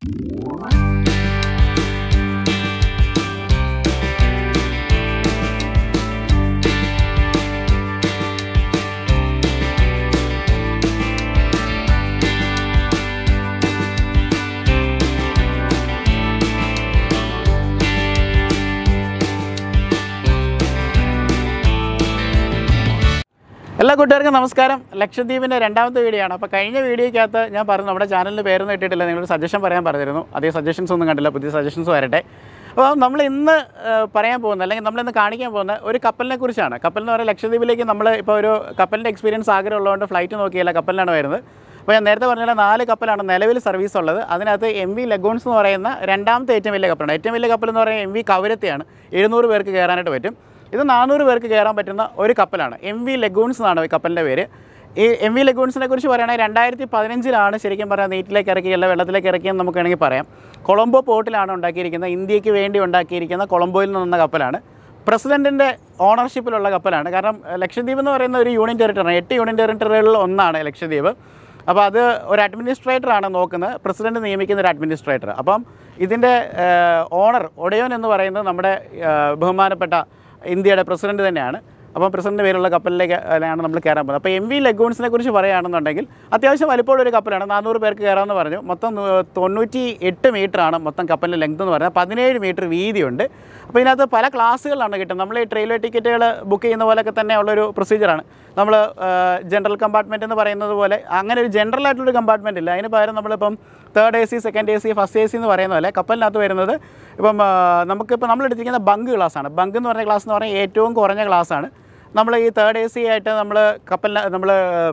എല്ലാ കൂട്ടുകാർക്കും നമസ്കാരം ലക്ഷദ്വീപിൻ്റെ രണ്ടാമത്തെ വീഡിയോ ആണ് അപ്പോൾ കഴിഞ്ഞ വീഡിയോയ്ക്കകത്ത് ഞാൻ പറഞ്ഞു നമ്മുടെ ചാനലിൽ പേരൊന്നും ഇട്ടിട്ടില്ല നിങ്ങളൊരു സജഷൻ പറയാൻ പറഞ്ഞിരുന്നു അതേ സജഷൻസ് ഒന്നും കണ്ടില്ല പുതിയ സജഷൻസ് വരട്ടെ അപ്പോൾ നമ്മൾ ഇന്ന് ആ, പറയാൻ പോകുന്ന അല്ലെങ്കിൽ നമ്മൾ ഇന്ന് കാണിക്കാൻ പോകുന്ന ഒരു കപ്പലിനെ കുറിച്ചാണ് കപ്പൽ എന്ന് പറയുന്നത് ലക്ഷദ്വീപിലേക്ക് നമ്മൾ ഇപ്പോൾ ഒരു കപ്പലിൻ്റെ എക്സ്പീരിയൻസ് ആഗ്രഹമുള്ളതുകൊണ്ട് ഫ്ലൈറ്റ് നോക്കിയല്ല കപ്പലിലാണ് വരുന്നത് അപ്പോൾ ഞാൻ നേരത്തെ പറഞ്ഞ പോലെ നാല് കപ്പലാണ് നിലവിൽ സർവീസ് ഉള്ളത് അതിനകത്ത് എം വി ലഗോൺസ് എന്ന് പറയുന്ന രണ്ടാമത്തെ ഏറ്റവും വലിയ കപ്പലാണ് ഏറ്റവും വലിയ കപ്പൽ എന്ന് പറയുന്നത് എം വി കവരത്തെയാണ് എഴുന്നൂറ് പേർക്ക് കയറാനായിട്ട് പറ്റും ഇത് നാനൂറ് പേർക്ക് കയറാൻ പറ്റുന്ന ഒരു കപ്പലാണ് എം വി ലഗൂൺസ് എന്നാണ് ഈ കപ്പലിൻ്റെ പേര് ഈ എം വി ലഗൂൺസിനെ കുറിച്ച് പറയുകയാണെങ്കിൽ രണ്ടായിരത്തി പതിനഞ്ചിലാണ് ശരിക്കും പറഞ്ഞാൽ നീറ്റിലേക്ക് ഇറക്കി അല്ല വെള്ളത്തിലേക്ക് ഇറക്കിയെന്ന് നമുക്ക് വേണമെങ്കിൽ പറയാം കൊളംബോ പോർട്ടിലാണ് ഉണ്ടാക്കിയിരിക്കുന്നത് ഇന്ത്യക്ക് വേണ്ടി ഉണ്ടാക്കിയിരിക്കുന്ന കൊളംബോയിൽ നിന്ന കപ്പലാണ് പ്രസിഡൻറ്റിൻ്റെ ഓണർഷിപ്പിലുള്ള കപ്പലാണ് കാരണം അഹ് ലക്ഷദ്വീപ് എന്ന് പറയുന്ന ഒരു യൂണിയൻ ടെറിട്ടറിയാണ് എട്ട് യൂണിയൻ ടെറിട്ടറികളിൽ ഒന്നാണ് ലക്ഷദ്വീപ് അപ്പോൾ അത് ഒരു അഡ്മിനിസ്ട്രേറ്ററാണ് നോക്കുന്നത് പ്രസിഡന്റ് നിയമിക്കുന്ന ഒരു അഡ്മിനിസ്ട്രേറ്റർ അപ്പം ഇതിൻ്റെ ഓണർ ഒടയോൻ എന്ന് പറയുന്നത് നമ്മുടെ ആഹ് ബഹുമാനപ്പെട്ട ഇന്ത്യയുടെ പ്രസിഡന്റ് തന്നെയാണ് അപ്പം പ്രസിഡന്റ് പേരുള്ള കപ്പലിലേക്ക് ആണ് നമ്മൾ കയറാൻ പോകുന്നത് അപ്പോൾ എം വി ലഗൂൺസിനെ കുറിച്ച് പറയുകയാണെന്നുണ്ടെങ്കിൽ അത്യാവശ്യം വലിപ്പമുള്ള ഒരു കപ്പലാണ് നാനൂറ് പേർക്ക് കയറാമെന്ന് പറഞ്ഞു മൊത്തം നൂ- തൊണ്ണൂറ്റി എട്ട് മീറ്ററാണ് മൊത്തം കപ്പലിൻ്റെ ലെങ്ത് എന്ന് പറയുന്നത് പതിനേഴ് മീറ്റർ വീതിയുണ്ട് അപ്പോൾ ഇതിനകത്ത് പല ക്ലാസ്സുകളാണ് കിട്ടുന്നത് നമ്മൾ ഈ റെയിൽവേ ടിക്കറ്റുകൾ ബുക്ക് ചെയ്യുന്ന പോലെയൊക്കെ തന്നെ ഉള്ളൊരു പ്രൊസീജിയറാണ് നമ്മൾ ജനറൽ കമ്പാർട്ട്മെൻറ്റ് എന്ന് പറയുന്നത് പോലെ അങ്ങനെ ഒരു ജനറൽ ആയിട്ടുള്ളൊരു കമ്പാർട്ട്മെൻറ്റ് ഇല്ല അതിന് പകരം നമ്മളിപ്പം third A C second A C first A C എന്ന് പറയുന്ന പോലെ കപ്പലിനകത്ത് വരുന്നത് ഇപ്പം ആ, നമുക്കിപ്പോൾ നമ്മൾ എടുത്തിരിക്കുന്ന ബങ്ക് ക്ലാസ്സാണ് ബങ്ക് എന്ന് പറഞ്ഞ ക്ലാസ് എന്ന് പറഞ്ഞാൽ ഏറ്റവും കുറഞ്ഞ ക്ലാസ്സാണ് നമ്മൾ ഈ തേർഡ് എ സി ആയിട്ട് നമ്മൾ കപ്പലിന് നമ്മൾ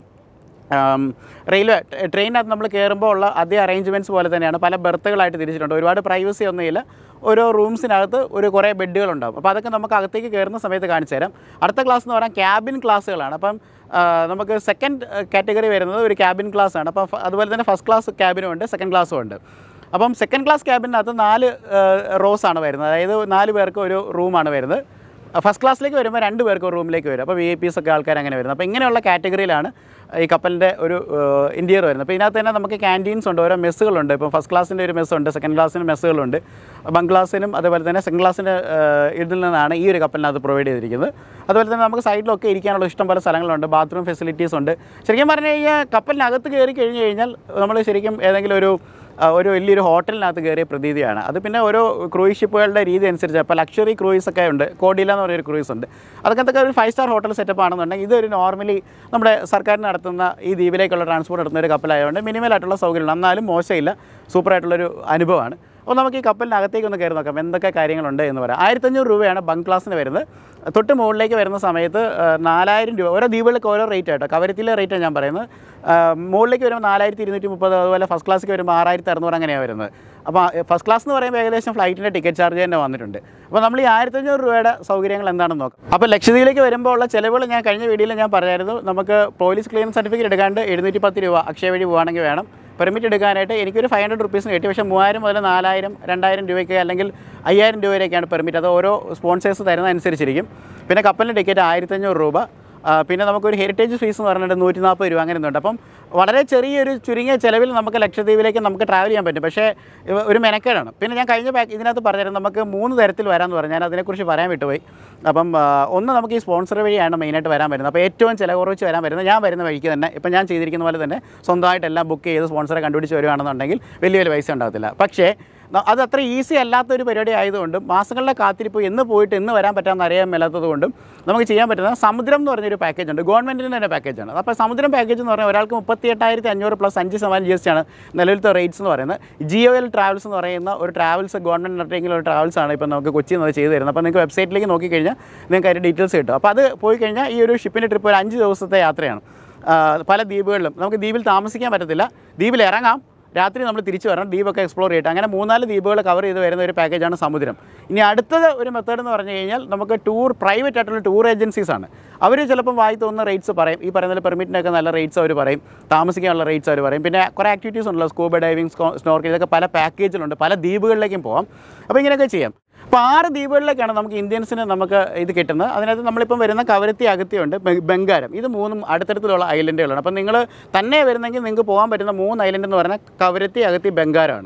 റെയിൽവേ ട്രെയിനകത്ത് നമ്മൾ കയറുമ്പോൾ ഉള്ള അതേ അറേഞ്ച്മെൻറ്റ്സ് പോലെ തന്നെയാണ് പല ബെർത്തുകളായിട്ട് തിരിച്ചിട്ടുണ്ട് ഒരുപാട് പ്രൈവസി ഒന്നുമില്ല ഓരോ റൂംസിനകത്ത് ഒരു കുറേ ബെഡുകളുണ്ടാവും അപ്പോൾ അതൊക്കെ നമുക്ക് അകത്തേക്ക് കയറുന്ന സമയത്ത് കാണിച്ചു തരാം അടുത്ത ക്ലാസ് എന്ന് പറഞ്ഞാൽ ക്യാബിൻ ക്ലാസ്സുകളാണ് അപ്പം ആ, നമുക്ക് സെക്കൻഡ് കാറ്റഗറി വരുന്നത് ഒരു ക്യാബിൻ ക്ലാസ് ആണ് അപ്പം ഫ- അതുപോലെ തന്നെ ഫസ്റ്റ് ക്ലാസ് ക്യാബിനും ഉണ്ട് സെക്കൻഡ് ക്ലാസ്സും ഉണ്ട് അപ്പം സെക്കൻഡ് ക്ലാസ് ക്യാബിനകത്ത് നാല് റോസ് ആണ് വരുന്നത് അതായത് നാല് പേർക്ക് ഒരു റൂമാണ് വരുന്നത് ഫസ്റ്റ് ക്ലാസ്സിലേക്ക് വരുമ്പോൾ രണ്ട് പേർക്ക് ഒരു റൂമിലേക്ക് വരും അപ്പോൾ വി ഐ പീസ് ഒക്കെ ആൾക്കാർ അങ്ങനെ വരുന്നത് അപ്പോൾ ഇങ്ങനെയുള്ള കാറ്റഗറിയിലാണ് ഈ കപ്പലിൻ്റെ ഒരു ഇന്ത്യർ വരുന്നത് അപ്പോൾ ഇതിനകത്ത് തന്നെ നമുക്ക് ക്യാൻറ്റീൻസ് ഉണ്ട് ഓരോ മെസ്സുകളുണ്ട് ഇപ്പോൾ ഫസ്റ്റ് ക്ലാസ്സിൻ്റെ ഒരു മെസ്സുണ്ട് സെക്കൻഡ് ക്ലാസ്സിന് മെസ്സുകളുണ്ട് ബങ്ക് ക്ലാസ്സിനും അതുപോലെ തന്നെ സെക്കൻഡ് ക്ലാസ്സിൻ്റെ ഇതിൽ നിന്നാണ് ഈ ഒരു കപ്പലിനകത്ത് പ്രൊവൈഡ് ചെയ്തിരിക്കുന്നത് അതുപോലെ തന്നെ നമുക്ക് സൈഡിലൊക്കെ ഇരിക്കാനുള്ള ഇഷ്ടം പോലെ സ്ഥലങ്ങളുണ്ട് ബാത്റൂം ഫെസിലിറ്റീസ് ഉണ്ട് ശരിക്കും പറഞ്ഞു കഴിഞ്ഞാൽ കപ്പലിനകത്ത് കയറി കഴിഞ്ഞ് കഴിഞ്ഞാൽ നമ്മൾ ശരിക്കും ഏതെങ്കിലും ഒരു ആ, ഒരു വലിയൊരു ഹോട്ടലിനകത്ത് കയറിയ പ്രതീതിയാണ് അത് പിന്നെ ഓരോ ക്രൂയിസ് ഷിപ്പുകളുടെ രീതി അനുസരിച്ച് അപ്പോൾ ലക്ഷറി ക്രൂയിസ് ഒക്കെ ഉണ്ട് കോഡില എന്ന് പറയുന്ന ഒരു ക്രൂയിസ് ഉണ്ട് അതൊക്കെ ഒരു ഫൈവ് സ്റ്റാർ ഹോട്ടൽ സെറ്റപ്പ് ആണെന്നുണ്ടെങ്കിൽ ഇതൊരു നോർമലി നമ്മുടെ സർക്കാർ നടത്തുന്ന ഈ ദ്വീപിലേക്കുള്ള ട്രാൻസ്പോർട്ട് നടത്തുന്ന ഒരു കപ്പലായതുകൊണ്ട് മിനിമൽ ആയിട്ടുള്ള സൗകര്യമുണ്ട് എന്നാലും മോശമില്ല സൂപ്പറായിട്ടുള്ളൊരു അനുഭവമാണ് അപ്പോൾ നമുക്ക് ഈ കപ്പലിനകത്തേക്ക് ഒന്ന് കയറി നോക്കാം എന്തൊക്കെ കാര്യങ്ങളുണ്ട് എന്ന് പറയാം ആയിരത്തഞ്ഞൂറ് രൂപയാണ് ബങ്ക് ക്ലാസ്സിന് വരുന്നത് തൊട്ട് മുകളിലേക്ക് വരുന്ന സമയത്ത് ആ, നാലായിരം രൂപ ഓരോ ദ്വീപുകൾക്ക് ഓരോ റേറ്റ് ആട്ടോ കവരത്തിലെ റേറ്റാണ് ഞാൻ പറയുന്നത് ആ, മുകളിലേക്ക് വരുമ്പോൾ നാലായിരത്തി ഇരുന്നൂറ്റി മുപ്പത് അതുപോലെ ഫസ്റ്റ് ക്ലാസ്സിലേക്ക് വരുമ്പോൾ ആറായിരത്തി അറുന്നൂറ് അങ്ങനെയാണ് വരുന്നത് അപ്പോൾ ഫസ്റ്റ് ക്ലാസ് എന്ന് പറയുമ്പോൾ ഏകദേശം ഫ്ലൈറ്റിൻ്റെ ടിക്കറ്റ് ചാർജ് തന്നെ വന്നിട്ടുണ്ട് അപ്പോൾ നമ്മൾ ഈ ആയിരത്തഞ്ഞൂറ് രൂപയുടെ സൗകര്യങ്ങൾ എന്താണെന്ന് നോക്കാം അപ്പോൾ ലക്ഷദ്വീപിലേക്ക് വരുമ്പോൾ ഉള്ള ചിലവുകൾ ഞാൻ കഴിഞ്ഞ വീഡിയോയിൽ ഞാൻ പറഞ്ഞായിരുന്നു നമുക്ക് പോലീസ് ക്ലിയറൻസ് സർട്ടിഫിക്കറ്റ് എടുക്കാണ്ട് എഴുന്നൂറ്റി പത്ത് രൂപ അക്ഷയ വഴി പോവുകയാണെങ്കിൽ വേണം പെർമിറ്റ് എടുക്കാനായിട്ട് എനിക്കൊരു ഫൈവ് ഹൺഡ്രഡ് റുപ്പീസിന് കിട്ടി പക്ഷേ മൂവായിരം മുതൽ നാലായിരം രണ്ടായിരം രൂപയ്ക്ക് അല്ലെങ്കിൽ അയ്യായിരം രൂപ വരെയൊക്കെയാണ് പെർമിറ്റ് അത് ഓരോ സ്പോൺസേഴ്സ് തരുന്ന അനുസരിച്ചിരിക്കും പിന്നെ കപ്പലിൻ്റെ ടിക്കറ്റ് ആയിരത്തഞ്ഞൂറ് രൂപ ആ, പിന്നെ നമുക്കൊരു ഹെറിറ്റേജ് ഫീസ് എന്ന് പറഞ്ഞിട്ട് നൂറ്റി നാൽപ്പത് രൂപ അങ്ങനെ ഉണ്ട് അപ്പം വളരെ ചെറിയൊരു ചുരുങ്ങിയ ചിലവിൽ നമുക്ക് ലക്ഷദ്വീപിലേക്ക് നമുക്ക് ട്രാവൽ ചെയ്യാൻ പറ്റും പക്ഷേ ഇവ- ഒരു മെനക്കേടാണ് പിന്നെ ഞാൻ കഴിഞ്ഞ പാക്ക് ഇതിനകത്ത് പറഞ്ഞിരുന്നു നമുക്ക് മൂന്ന് തരത്തിൽ വരാമെന്ന് പറഞ്ഞു ഞാൻ അതിനെക്കുറിച്ച് പറയാൻ വിട്ടുപോയി അപ്പം ആ, ഒന്ന് നമുക്ക് ഈ സ്പോൺസർ വഴിയാണ് മെയിനായിട്ട് വരാൻ വരുന്നത് അപ്പോൾ ഏറ്റവും ചില കുറച്ച് വരാൻ വരുന്നത് ഞാൻ വരുന്ന വഴിക്ക് തന്നെ ഇപ്പം ഞാൻ ചെയ്തിരിക്കുന്ന പോലെ തന്നെ സ്വന്തമായിട്ട് എല്ലാം ബുക്ക് ചെയ്ത് സ്പോൺസറെ കണ്ടുപിടിച്ച് വരുവാണെന്നുണ്ടെങ്കിൽ വലിയ വലിയ പൈസ ഉണ്ടാകത്തില്ല പക്ഷേ ന- അത് അത്ര ഈസി അല്ലാത്തൊരു പരിപാടി ആയതുകൊണ്ടും മാസങ്ങളുടെ കാത്തിരിപ്പ് എന്ന് പോയിട്ട് എന്ന് വരാൻ പറ്റാമെന്ന് അറിയാൻ മേലാത്തത് കൊണ്ടും നമുക്ക് ചെയ്യാൻ പറ്റുന്ന സമുദ്രം എന്ന് പറഞ്ഞൊരു പാക്കേജ് ഉണ്ട് ഗവൺമെൻറ്റിൻ്റെ തന്നെ പാക്കേജാണ് അപ്പോൾ സമുദ്രം പാക്കേജ് എന്ന് പറഞ്ഞാൽ ഒരാൾക്ക് മുപ്പത്തി എട്ടായിരത്തി അഞ്ഞൂറ് പ്ലസ് അഞ്ച് ശതമാനം ജി എസ് ടി ആണ് നിലവിലത്തെ റേറ്റ്സ് എന്ന് പറയുന്നത് ജിയോ എൽ ട്രാവൽസ് എന്ന് പറയുന്ന ഒരു ട്രാവൽസ് ഗവൺമെൻറ് നടത്തിയെങ്കിലും ഒരു ട്രാവൽസ് ആണ് ഇപ്പോൾ നമുക്ക് കൊച്ചിയിൽ നിന്ന് അത് ചെയ്തു തരുന്നത് അപ്പോൾ നിങ്ങൾക്ക് വെബ്സൈറ്റിലേക്ക് നോക്കിക്കഴിഞ്ഞാൽ നിങ്ങൾക്ക് അതിൻ്റെ ഡീറ്റെയിൽസ് കിട്ടും അപ്പോൾ അത് പോയി കഴിഞ്ഞാൽ ഈ ഒരു ഷിപ്പിൻ്റെ ട്രിപ്പ് ഒരു അഞ്ച് ദിവസത്തെ യാത്രയാണ് ആ, പല ദ്വീപുകളിലും നമുക്ക് ദ്വീപിൽ താമസിക്കാൻ പറ്റത്തില്ല ദ്വീപിൽ ഇറങ്ങാം രാത്രി നമ്മൾ തിരിച്ചു വരണം ദ്വീപൊക്കെ എക്സ്പ്ലോർ ചെയ്തിട്ട് അങ്ങനെ മൂന്നാല് ദ്വീപുകൾ കവർ ചെയ്ത് വരുന്ന ഒരു പാക്കേജാണ് സമുദ്രം ഇനി അടുത്തത് ഒരു മെത്തേഡ് എന്ന് പറഞ്ഞു കഴിഞ്ഞാൽ നമുക്ക് ടൂർ പ്രൈവറ്റ് ആയിട്ടുള്ള ടൂർ ഏജൻസീസ് ആണ് അവർ ചിലപ്പം വായി തോന്നുന്ന റേറ്റ്സ് പറയും ഈ പറയുന്ന പെർമിറ്റിനൊക്കെ നല്ല റേറ്റ്സ് അവർ പറയും താമസിക്കാനുള്ള റേറ്റ്സ് അവർ പറയും പിന്നെ കുറേ ആക്ടിവിറ്റീസ് ഉണ്ടല്ലോ സ്കൂബ ഡൈവിംഗ് സ്നോർക്കിൽ ഇതൊക്കെ പല പാക്കേജിലുണ്ട് പല ദ്വീപുകളിലേക്കും പോകാം അപ്പോൾ ഇങ്ങനെയൊക്കെ ചെയ്യാം അപ്പോൾ ആറ് ദ്വീപുകളിലേക്കാണ് നമുക്ക് ഇന്ത്യൻസിന് നമുക്ക് ഇത് കിട്ടുന്നത് അതിനകത്ത് നമ്മളിപ്പം വരുന്ന കവരത്തി അഗത്തിയുണ്ട് ബെ- ബംഗാരം ഇത് മൂന്നും അടുത്തടുത്തുള്ള ഐലൻഡുകളാണ് അപ്പം നിങ്ങൾ തന്നെ വരുന്നെങ്കിൽ നിങ്ങൾക്ക് പോകാൻ പറ്റുന്ന മൂന്ന് ഐലൻഡ് എന്ന് പറഞ്ഞാൽ കവരത്തി അഗത്തി ബംഗാരമാണ്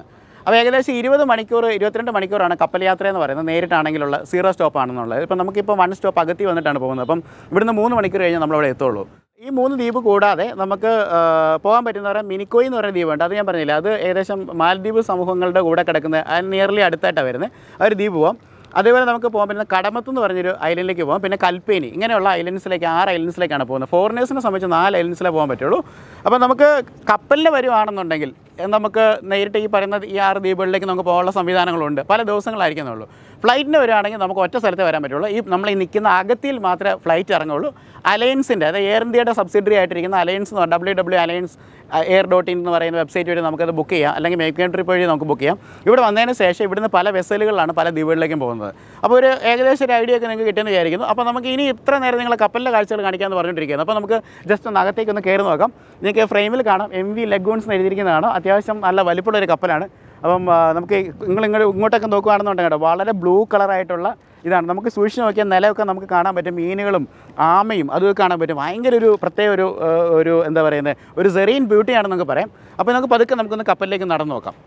അപ്പോൾ ഏകദേശം ഇരുപത് മണിക്കൂർ ഇരുപത്തിരണ്ട് മണിക്കൂറാണ് കപ്പൽ യാത്ര എന്ന് പറയുന്നത് നേരിട്ടാണെങ്കിലുള്ള സീറോ സ്റ്റോപ്പ് ആണെന്നുള്ളത് ഇപ്പം നമുക്കിപ്പോൾ വൺ സ്റ്റോപ്പ് അകത്തി വന്നിട്ടാണ് പോകുന്നത് അപ്പം ഇവിടുന്ന് മൂന്ന് മണിക്കൂർ കഴിഞ്ഞാൽ നമ്മളവിടെ എത്തുള്ളൂ ഈ മൂന്ന് ദ്വീപ് കൂടാതെ നമുക്ക് ആ, പോകാൻ പറ്റുന്ന പറയാൻ മിനിക്കോയി എന്ന് പറയുന്ന ദ്വീപുണ്ട് അത് ഞാൻ പറഞ്ഞില്ല അത് ഏകദേശം മാലദ്വീപ് സമൂഹങ്ങളുടെ കൂടെ കിടക്കുന്ന നിയർലി അടുത്തായിട്ടാണ് വരുന്നത് ആ ഒരു ദ്വീപ് പോകാം അതേപോലെ നമുക്ക് പോകാൻ പറ്റുന്ന കടമത്ത് എന്ന് പറഞ്ഞൊരു ഐലൻഡിലേക്ക് പോകാം പിന്നെ കൽപ്പേനി ഇങ്ങനെയുള്ള ഐലൻഡ്സിലേക്ക് ആറ് ഐലൻഡ്സിലേക്കാണ് പോകുന്നത് ഫോറിനേഴ്സിനെ സംബന്ധിച്ച് നാല് ഐലൻഡ്സിലേ പോകാൻ പറ്റുള്ളൂ അപ്പോൾ നമുക്ക് കപ്പലിൽ വരുവാണെന്നുണ്ടെങ്കിൽ ഏഹ് നമുക്ക് നേരിട്ട് ഈ പറയുന്ന ഈ ആറ് ദ്വീപുകളിലേക്ക് നമുക്ക് പോകാനുള്ള സംവിധാനങ്ങളുണ്ട് പല ദിവസങ്ങളായിരിക്കുന്നുള്ളൂ ഫ്ലൈറ്റിന് വരികയാണെങ്കിൽ നമുക്ക് ഒറ്റ സ്ഥലത്ത് വരാൻ പറ്റുള്ളൂ ഈ നമ്മൾ ഈ നിൽക്കുന്ന അകത്തിയിൽ മാത്രമേ ഫ്ലൈറ്റ് ഇറങ്ങുള്ളൂ അലയൻസിൻ്റെ അതായത് എയർ ഇന്ത്യയുടെ സബ്സിഡറി ആയിട്ടിരിക്കുന്ന അലയൻസ് എന്ന് W W Alliance Air dot in എന്ന് പറയുന്ന വെബ്സൈറ്റ് വഴി നമുക്കത് ബുക്ക് ചെയ്യാം അല്ലെങ്കിൽ മേക്ക് ട്രിപ്പ് വഴി നമുക്ക് ബുക്ക് ചെയ്യാം ഇവിടെ വന്നതിന് ശേഷം ഇവിടുന്ന് പല വെസലുകളിലാണ് പല ദ്വീപുകളിലേക്കും പോകുന്നത് അപ്പോൾ ഒരു ഏകദേശം ഒരു ഐഡിയ ഒക്കെ നിങ്ങൾക്ക് കിട്ടുമെന്ന് വിചാരിക്കുന്നു അപ്പോൾ നമുക്ക് ഇനി ഇത്ര നേരം നിങ്ങൾ കപ്പലിൻ്റെ കാഴ്ചകൾ കാണിക്കാമെന്ന് പറഞ്ഞുകൊണ്ടിരിക്കുന്നത് അപ്പോൾ നമുക്ക് ജസ്റ്റ് ഒന്ന് അകത്തേക്ക് ഒന്ന് കയറി നോക്കാം നിങ്ങൾക്ക് ഫ്രെയിമിൽ കാണാം എം വി ലെഗൂൺസ് എന്ന് എഴുതിയിരിക്കുന്നതാണ് അത്യാവശ്യം നല്ല വലിപ്പമുള്ള ഒരു കപ്പലാണ് അപ്പം ആ, നമുക്ക് നിങ്ങൾ ഇങ്ങോട്ട് ഇങ്ങോട്ടൊക്കെ നോക്കുകയാണെന്നുണ്ടെങ്കിൽ കേട്ടോ വളരെ ബ്ലൂ കളറായിട്ടുള്ള ഇതാണ് നമുക്ക് സൂക്ഷിച്ച് നോക്കിയാൽ നിലമൊക്കെ നമുക്ക് കാണാൻ പറ്റും മീനുകളും ആമയും അതൊക്കെ കാണാൻ പറ്റും ഭയങ്കര ഒരു പ്രത്യേക ഒരു ആ, ഒരു എന്താ പറയുന്നത് ഒരു സെറീൻ ബ്യൂട്ടിയാണെന്ന് നമുക്ക് പറയാം അപ്പോൾ നമുക്ക് പതുക്കെ നമുക്കൊന്ന് കപ്പലിലേക്ക് നടന്നു നോക്കാം